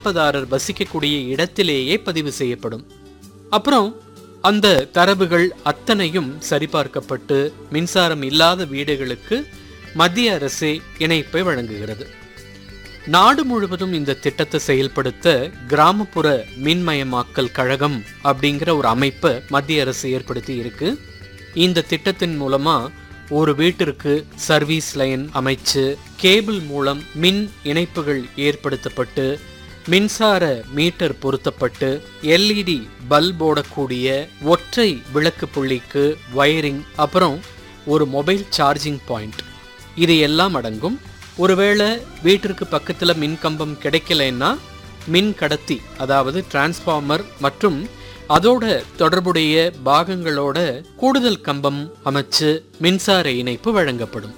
விண்ணப்பதாரர் வசிக்கக்கூடிய இடத்திலேயே பதிவு செய்யப்படும் அப்புறம் அந்த தரவுகள் அத்தனையும் சரிபார்க்கப்பட்டு மின்சாரம் இல்லாத வீடுகளுக்கு மத்திய அரசே இணைப்பை வழங்குகிறது நாடு முழுவதும் இந்த திட்டத்தை செயல்படுத்த கிராமப்புற மின்மயமாக்கல் கழகம் அப்படிங்கிற ஒரு அமைப்பை மத்திய அரசு ஏற்படுத்தி இருக்கு இந்த திட்டத்தின் மூலமா ஒரு வீட்டிற்கு சர்வீஸ் லைன் அமைச்சு கேபிள் மூலம் மின் இணைப்புகள் ஏற்படுத்தப்பட்டு மின்சார மீட்டர் பொருத்தப்பட்டு எல்இடி பல்ப் போடக்கூடிய ஒற்றை விளக்கு புள்ளிக்கு வயரிங் அப்புறம் ஒரு மொபைல் சார்ஜிங் பாயிண்ட் இது எல்லாம் அடங்கும் ஒருவேளை வீட்டிற்கு பக்கத்தில் மின்கம்பம் கிடைக்கலைன்னா மின் கடத்தி அதாவது டிரான்ஸ்ஃபார்மர் மற்றும் அதோட தொடர்புடைய பாகங்களோட கூடுதல் கம்பம் அமைச்சு மின்சார இணைப்பு வழங்கப்படும்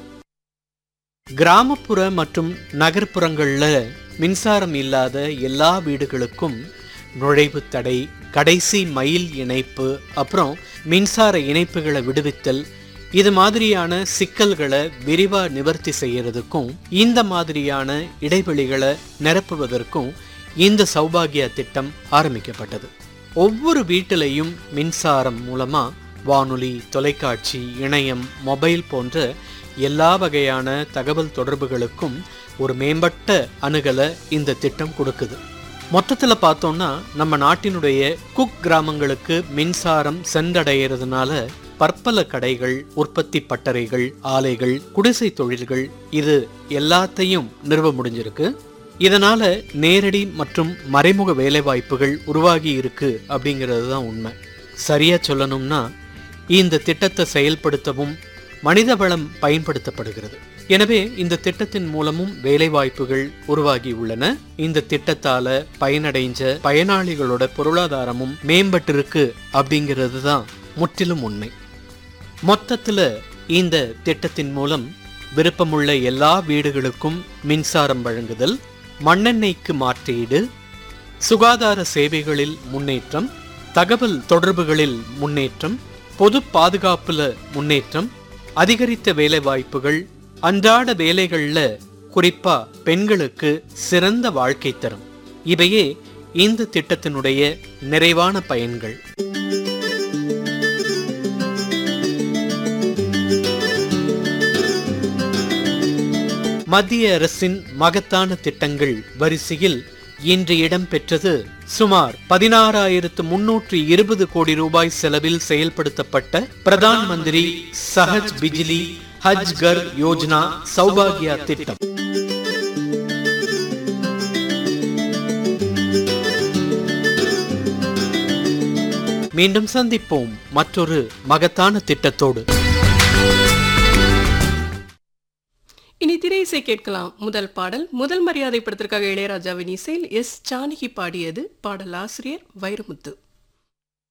கிராமப்புற மற்றும் நகர்ப்புறங்கள்ல மின்சாரம் இல்லாத எல்லா வீடுகளுக்கும் நுழைவு தடை கடைசி மைல் இணைப்பு அப்புறம் மின்சார இணைப்புகளை விடுவித்தல் இது மாதிரியான சிக்கல்களை விரிவா நிவர்த்தி செய்யறதுக்கும் இந்த மாதிரியான இடைவெளிகளை நிரப்புவதற்கும் இந்த சௌபாகியா திட்டம் ஆரம்பிக்கப்பட்டது ஒவ்வொரு வீட்டிலையும் மின்சாரம் மூலமா வானொலி தொலைக்காட்சி இணையம் மொபைல் போன்ற எல்லா வகையான தகவல் தொடர்புகளுக்கும் ஒரு மேம்பட்ட அணுகலை இந்த திட்டம் கொடுக்குது மொத்தத்தில் பார்த்தோம்னா நம்ம நாட்டினுடைய குக் கிராமங்களுக்கு மின்சாரம் சென்றடைகிறதுனால பற்பல கடைகள் உற்பத்தி பட்டறைகள் ஆலைகள் குடிசை தொழில்கள் இது எல்லாத்தையும் நிறுவ முடிஞ்சிருக்கு இதனால நேரடி மற்றும் மறைமுக வேலைவாய்ப்புகள் உருவாகி இருக்கு அப்படிங்கிறது தான் உண்மை சரியா சொல்லணும்னா இந்த திட்டத்தை செயல்படுத்தவும் மனித வளம் பயன்படுத்தப்படுகிறது எனவே இந்த திட்டத்தின் மூலமும் வேலைவாய்ப்புகள் உருவாகி உள்ளன இந்த திட்டத்தால பயனடைஞ்ச பயனாளிகளோட பொருளாதாரமும் மேம்பட்டிருக்கு அப்படிங்கிறது தான் முற்றிலும் உண்மை மொத்தத்துல இந்த திட்டத்தின் மூலம் விருப்பமுள்ள எல்லா வீடுகளுக்கும் மின்சாரம் வழங்குதல் மண்ணெண்ணெய்க்கு மாற்றீடு சுகாதார சேவைகளில் முன்னேற்றம் தகவல் தொடர்புகளில் முன்னேற்றம் பொது பாதுகாப்புல முன்னேற்றம் அதிகரித்த வேலைவாய்ப்புகள் அன்றாட வேலைகள்ல குறிப்பா பெண்களுக்கு சிறந்த வாழ்க்கை தரும் இவையே இந்த திட்டத்தினுடைய நிறைவான பயன்கள் மத்திய அரசின் மகத்தான திட்டங்கள் வரிசையில் இன்று இடம்பெற்றது சுமார் பதினாறாயிரத்து முன்னூற்று இருபது கோடி ரூபாய் செலவில் செயல்படுத்தப்பட்ட பிரதான் மந்திரி சஹஜ் பிஜிலி ஹஜ் கர் யோஜனா சௌபாகியா திட்டம் மீண்டும் சந்திப்போம் மற்றொரு மகத்தான திட்டத்தோடு இனி திரை இசை கேட்கலாம் முதல் பாடல் முதல் மரியாதை படத்திற்காக இளையராஜாவின் இசையில் எஸ் ஜானகி பாடியது பாடல் ஆசிரியர் வைரமுத்து